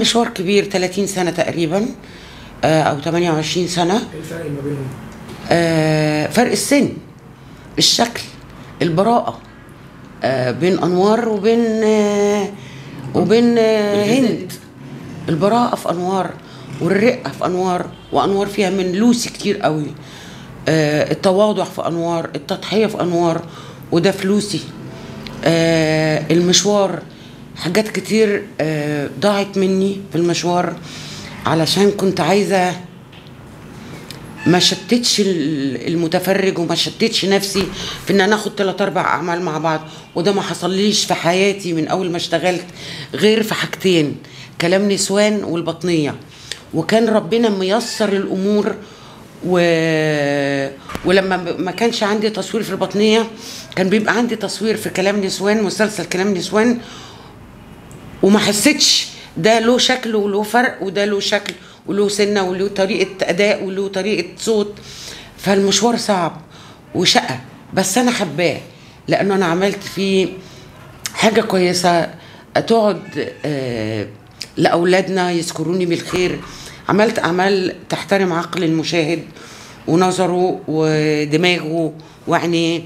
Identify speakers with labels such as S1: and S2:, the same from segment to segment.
S1: مشوار كبير 30 سنة تقريبا آه، أو 28 سنة
S2: ايه الفرق ما بينهم؟
S1: آه، فرق السن الشكل البراءة آه، بين أنوار وبين آه، وبين آه، هند البراءة في أنوار والرقة في أنوار وأنوار فيها من لوسي كتير قوي آه، التواضع في أنوار التضحية في أنوار وده في لوسي آه، المشوار حاجات كتير آه، ضاعت مني في المشوار علشان كنت عايزه ما شتتش ال- المتفرج وما شتتش نفسي في ان انا اخد ثلاث اربع اعمال مع بعض وده ما حصليش في حياتي من اول ما اشتغلت غير في حاجتين كلام نسوان والبطنيه وكان ربنا ميسر الامور و... ولما ب- ما كانش عندي تصوير في البطنيه كان بيبقى عندي تصوير في كلام نسوان مسلسل كلام نسوان وما حسيتش ده له شكل وله فرق وده له شكل وله سنه وله طريقه اداء وله طريقه صوت فالمشوار صعب وشقه بس انا حباه لانه انا عملت فيه حاجه كويسه تقعد آه، لاولادنا يذكروني بالخير عملت اعمال تحترم عقل المشاهد ونظره ودماغه وعينيه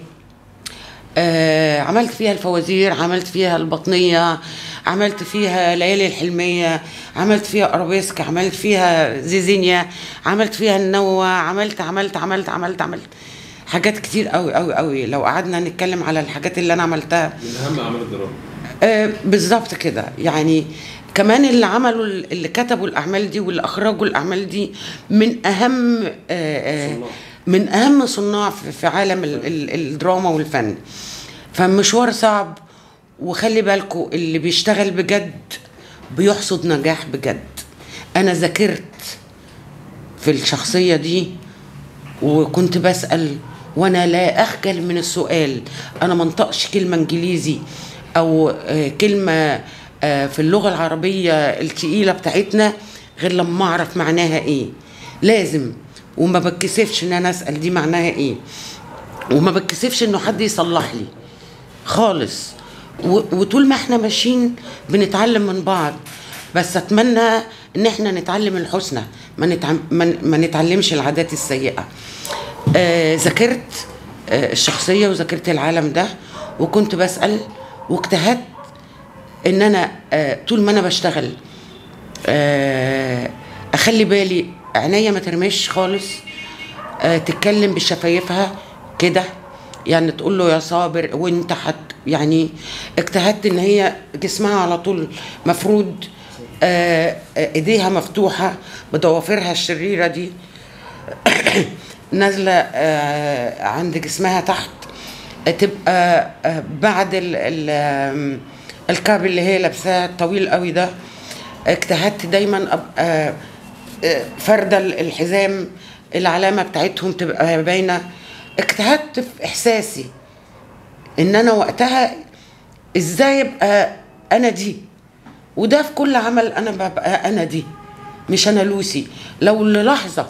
S1: آه عملت فيها الفوازير عملت فيها البطنية عملت فيها ليالي الحلمية عملت فيها أرابيسك عملت فيها زيزينيا عملت فيها النوة عملت عملت عملت عملت عملت حاجات كتير قوي قوي قوي لو قعدنا نتكلم على الحاجات اللي أنا عملتها
S3: من اهم اعمال الدراما
S1: آه، بالظبط كده يعني كمان اللي عملوا اللي كتبوا الاعمال دي واللي اخرجوا الاعمال دي من اهم آه، آه،
S3: صناع.
S1: من اهم صناع في في عالم ال- ال- الدراما والفن فمشوار صعب وخلي بالكوا اللي بيشتغل بجد بيحصد نجاح بجد انا ذاكرت في الشخصيه دي وكنت بسأل وانا لا اخجل من السؤال انا ما انطقش كلمة انجليزي او آه، كلمة آه، في اللغة العربية التقيلة بتاعتنا غير لما اعرف معناها ايه لازم وما بتكسفش ان انا اسأل دي معناها ايه وما بتكسفش انه حد يصلح لي خالص و- وطول ما احنا ماشيين بنتعلم من بعض بس اتمنى ان احنا نتعلم الحسنى ما, نتعم ما, ن- ما نتعلمش العادات السيئه آه، ذاكرت آه، الشخصيه وذاكرت العالم ده وكنت بسال واجتهدت ان انا آه، طول ما انا بشتغل آه، اخلي بالي عينيا ما ترمش خالص آه، تتكلم بشفايفها كده يعني تقول له يا صابر وانت حت يعني اجتهدت ان هي جسمها على طول مفرود آه، آه، ايديها مفتوحه بضوافرها الشريره دي نازله آه، عند جسمها تحت آه، تبقى آه، بعد ال ال آم، الكعب اللي هي لابساه الطويل قوي ده اجتهدت دايما ابقى آه، فردة الحزام العلامة بتاعتهم تبقى باينة اجتهدت في احساسي ان انا وقتها ازاي ابقى انا دي وده في كل عمل انا ببقى انا دي مش انا لوسي لو للحظه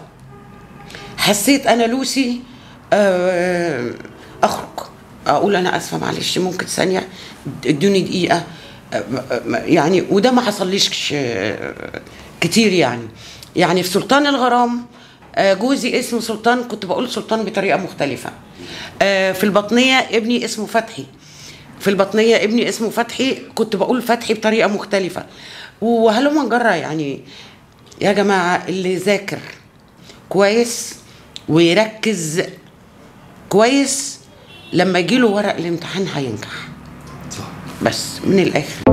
S1: حسيت انا لوسي آه، اخرج اقول انا اسفه معلش ممكن ثانيه ادوني دقيقه آه، يعني وده ما حصليش آه، كتير يعني يعني في سلطان الغرام آه، جوزي اسمه سلطان كنت بقول سلطان بطريقه مختلفه آه، في البطنيه ابني اسمه فتحي في البطنيه ابني اسمه فتحي كنت بقول فتحي بطريقه مختلفه وهلما جرى يعني يا جماعه اللي يذاكر كويس ويركز كويس لما يجيله ورق الامتحان هينجح
S3: صح
S1: بس من الاخر